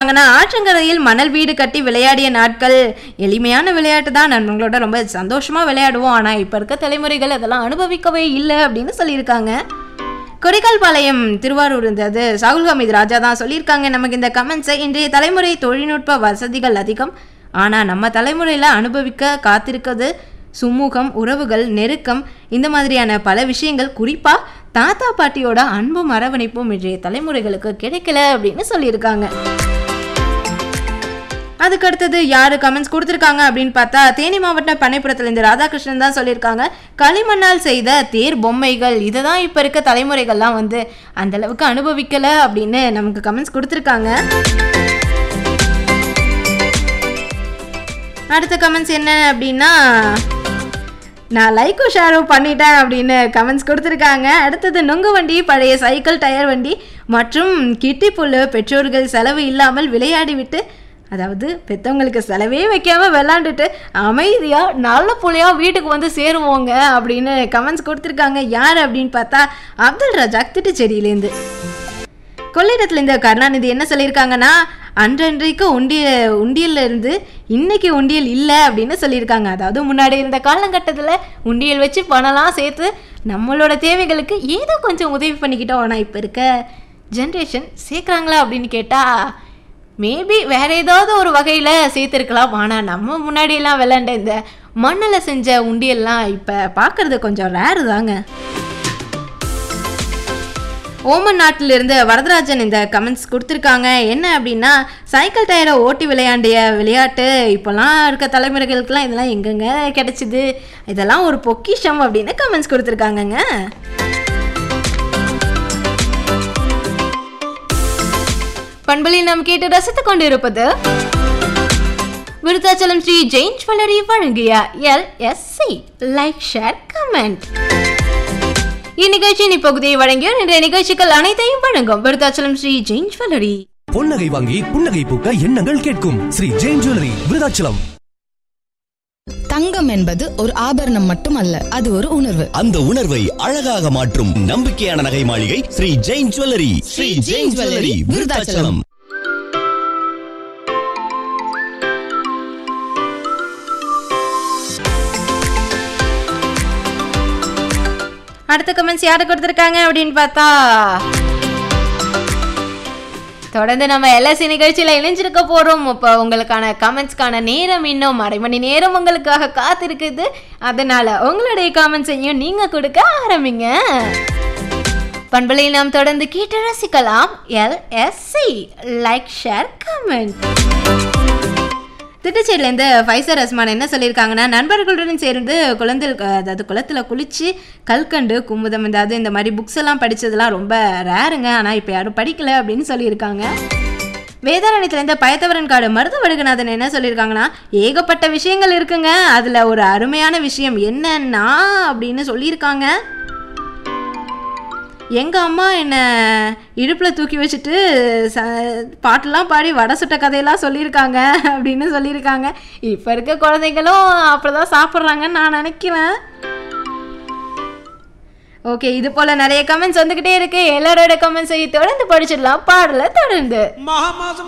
சொல்லியிருக்காங்கன்னா ஆற்றங்கரையில் மணல் வீடு கட்டி விளையாடிய நாட்கள் எளிமையான விளையாட்டு தான் நண்பர்களோட ரொம்ப சந்தோஷமா விளையாடுவோம் ஆனா இப்ப இருக்க தலைமுறைகள் அதெல்லாம் அனுபவிக்கவே இல்லை அப்படின்னு சொல்லியிருக்காங்க கொடைக்கால்பாளையம் திருவாரூர் இருந்தது சாகுல் ஹமீத் ராஜா தான் சொல்லியிருக்காங்க நமக்கு இந்த கமெண்ட்ஸை இன்றைய தலைமுறை தொழில்நுட்ப வசதிகள் அதிகம் ஆனால் நம்ம தலைமுறையில் அனுபவிக்க காத்திருக்கிறது சுமூகம் உறவுகள் நெருக்கம் இந்த மாதிரியான பல விஷயங்கள் குறிப்பாக தாத்தா பாட்டியோட அன்பும் அரவணைப்பும் இன்றைய தலைமுறைகளுக்கு கிடைக்கல அப்படின்னு சொல்லியிருக்காங்க அதுக்கு அடுத்தது யாரு கமெண்ட்ஸ் கொடுத்துருக்காங்க அப்படின்னு பார்த்தா தேனி மாவட்ட பண்ணைப்புறத்துல இந்த ராதாகிருஷ்ணன் தான் சொல்லியிருக்காங்க களிமண்ணால் செய்த தேர் பொம்மைகள் இதை தான் இப்போ இருக்க தலைமுறைகள்லாம் வந்து அந்த அளவுக்கு அனுபவிக்கல அப்படின்னு நமக்கு கமெண்ட்ஸ் கொடுத்துருக்காங்க அடுத்த கமெண்ட்ஸ் என்ன அப்படின்னா நான் லைக்கும் ஷேரும் பண்ணிட்டேன் அப்படின்னு கமெண்ட்ஸ் கொடுத்துருக்காங்க அடுத்தது நுங்கு வண்டி பழைய சைக்கிள் டயர் வண்டி மற்றும் கிட்டி புல்லு பெற்றோர்கள் செலவு இல்லாமல் விளையாடி விட்டு அதாவது பெற்றவங்களுக்கு செலவே வைக்காம விளாண்டுட்டு அமைதியாக நல்ல புள்ளையா வீட்டுக்கு வந்து சேருவோங்க அப்படின்னு கமெண்ட்ஸ் கொடுத்துருக்காங்க யார் அப்படின்னு பார்த்தா அப்துல் ரஜாக் திட்டுச்சேரியிலேருந்து கொள்ளிடத்துல இந்த கருணாநிதி என்ன சொல்லியிருக்காங்கன்னா அன்றன்றைக்கு உண்டிய உண்டியல்ல இருந்து இன்னைக்கு உண்டியல் இல்லை அப்படின்னு சொல்லியிருக்காங்க அதாவது முன்னாடி இருந்த காலகட்டத்தில் உண்டியல் வச்சு பணம்லாம் சேர்த்து நம்மளோட தேவைகளுக்கு ஏதோ கொஞ்சம் உதவி பண்ணிக்கிட்டோம் ஆனால் இப்போ இருக்க ஜென்ரேஷன் சேர்க்குறாங்களா அப்படின்னு கேட்டால் மேபி வேற ஏதாவது ஒரு வகையில் சேர்த்துருக்கலாம் ஆனால் நம்ம முன்னாடியெல்லாம் விளையாண்ட இந்த மண்ணில் செஞ்ச உண்டியல்லாம் இப்போ பார்க்குறது கொஞ்சம் ரேரு தாங்க ஓமன் நாட்டிலிருந்து வரதராஜன் இந்த கமெண்ட்ஸ் கொடுத்துருக்காங்க என்ன அப்படின்னா சைக்கிள் டயரை ஓட்டி விளையாண்டிய விளையாட்டு இப்போல்லாம் இருக்க தலைமுறைகளுக்கெல்லாம் இதெல்லாம் எங்கெங்க கிடைச்சிது இதெல்லாம் ஒரு பொக்கிஷம் அப்படின்னு கமெண்ட்ஸ் கொடுத்துருக்காங்கங்க பண்பலில் நாம் கேட்டு ரசித்துக் கொண்டிருப்பது விருத்தாச்சலம் ஸ்ரீ ஜெயின் ஜுவல்லரி வழங்கிய L S C like share comment இந்நிகழ்ச்சியின் இப்பகுதியை வழங்கிய இன்றைய நிகழ்ச்சிகள் அனைத்தையும் வழங்கும் விருத்தாச்சலம் ஸ்ரீ ஜெயின் ஜுவல்லரி பொன்னகை வாங்கி புன்னகை பூக்க எண்ணங்கள் கேட்கும் ஸ்ரீ ஜெயின் ஜுவல்லரி விருதாச்சலம் தங்கம் என்பது ஒரு ஆபரணம் மட்டுமல்ல அது ஒரு உணர்வு அந்த உணர்வை அழகாக மாற்றும் நம்பிக்கையான நகை மாளிகை ஸ்ரீ ஜெயின் ஜுவல்லரி ஸ்ரீ ஜெயின் ஜுவல்லரி விருதாச்சலம் அடுத்த கமெண்ட்ஸ் யாரு கொடுத்துருக்காங்க அப்படின்னு பார்த்தா தொடர்ந்து நம்ம எல்எஸ்சி நிகழ்ச்சியில் இணைஞ்சிருக்க போகிறோம் இப்போ உங்களுக்கான கமெண்ட்ஸ்க்கான நேரம் இன்னும் அரை மணி நேரம் உங்களுக்காக காத்திருக்குது அதனால உங்களுடைய கமெண்ட்ஸையும் நீங்கள் கொடுக்க ஆரம்பிங்க பண்பலை நாம் தொடர்ந்து கேட்டு ரசிக்கலாம் எல்எஸ்சி லைக் ஷேர் கமெண்ட் திட்டச்சேரியிலேருந்து ஃபைசர் ரஸ்மான் என்ன சொல்லியிருக்காங்கன்னா நண்பர்களுடன் சேர்ந்து குளத்தில் அதாவது குளத்தில் குளித்து கல்கண்டு குமுதம் அதாவது இந்த மாதிரி புக்ஸ் எல்லாம் படித்ததெல்லாம் ரொம்ப ரேருங்க ஆனால் இப்போ யாரும் படிக்கல அப்படின்னு சொல்லியிருக்காங்க வேதாரண்யத்துலேருந்து பயத்தவரன் காடு மருத வடுகநாதன் என்ன சொல்லியிருக்காங்கன்னா ஏகப்பட்ட விஷயங்கள் இருக்குங்க அதில் ஒரு அருமையான விஷயம் என்னன்னா அப்படின்னு சொல்லியிருக்காங்க எங்கள் அம்மா என்னை இடுப்பில் தூக்கி வச்சுட்டு ச பாட்டெல்லாம் பாடி வடை சுட்ட கதையெல்லாம் சொல்லியிருக்காங்க அப்படின்னு சொல்லியிருக்காங்க இப்போ இருக்க குழந்தைங்களும் அப்படி தான் சாப்பிட்றாங்கன்னு நான் நினைக்கிறேன் ஓகே இது போல் நிறைய கமெண்ட்ஸ் வந்துக்கிட்டே இருக்கு எல்லாரோட கமெண்ட்ஸையும் தொடர்ந்து படிச்சிடலாம் பாடலை தொடர்ந்து மகா மாதம்